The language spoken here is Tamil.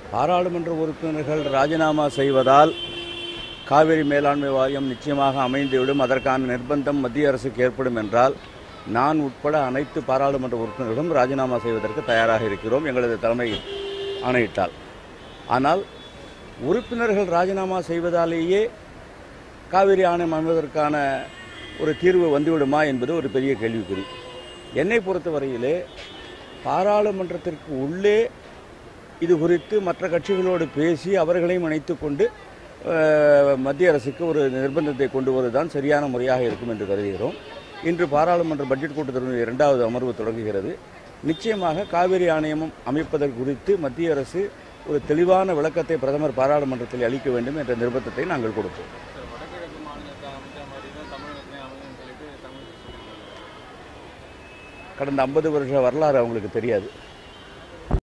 பாராளுமன்ற உறுப்பினர்கள் ராஜினாமா செய்வதால் காவிரி மேலாண்மை வாரியம் நிச்சயமாக அமைந்துவிடும் அதற்கான நிர்பந்தம் மத்திய அரசுக்கு ஏற்படும் என்றால் நான் உட்பட அனைத்து பாராளுமன்ற உறுப்பினர்களும் ராஜினாமா செய்வதற்கு தயாராக இருக்கிறோம் எங்களது தலைமை ஆணையிட்டால் ஆனால் உறுப்பினர்கள் ராஜினாமா செய்வதாலேயே காவிரி ஆணையம் அமைவதற்கான ஒரு தீர்வு வந்துவிடுமா என்பது ஒரு பெரிய கேள்விக்குறி என்னை பொறுத்தவரையிலே பாராளுமன்றத்திற்கு உள்ளே இது குறித்து மற்ற கட்சிகளோடு பேசி அவர்களையும் இணைத்துக் கொண்டு அஹ், மத்திய அரசுக்கு ஒரு நிர்பந்தத்தை கொண்டு வருவதுதான் சரியான முறையாக இருக்கும் என்று கருதுகிறோம் இன்று பாராளுமன்ற பட்ஜெட் கூட்டத்தொடரின் இரண்டாவது அமர்வு தொடங்குகிறது நிச்சயமாக காவிரி ஆணையமும் அமைப்பதற்கு குறித்து மத்திய அரசு ஒரு தெளிவான விளக்கத்தை பிரதமர் பாராளுமன்றத்தில் அளிக்க வேண்டும் என்ற நிர்பந்தத்தை நாங்கள் கொடுப்போம் சார் வடகிழக்கு மாநிலத்தை அமைச்ச மாதிரி தான் தமிழகத்திலையும் அமையும்னு சொல்லிட்டு தமிழ் கடந்த ஐம்பது வருஷ வரலாறு அவங்களுக்கு தெரியாது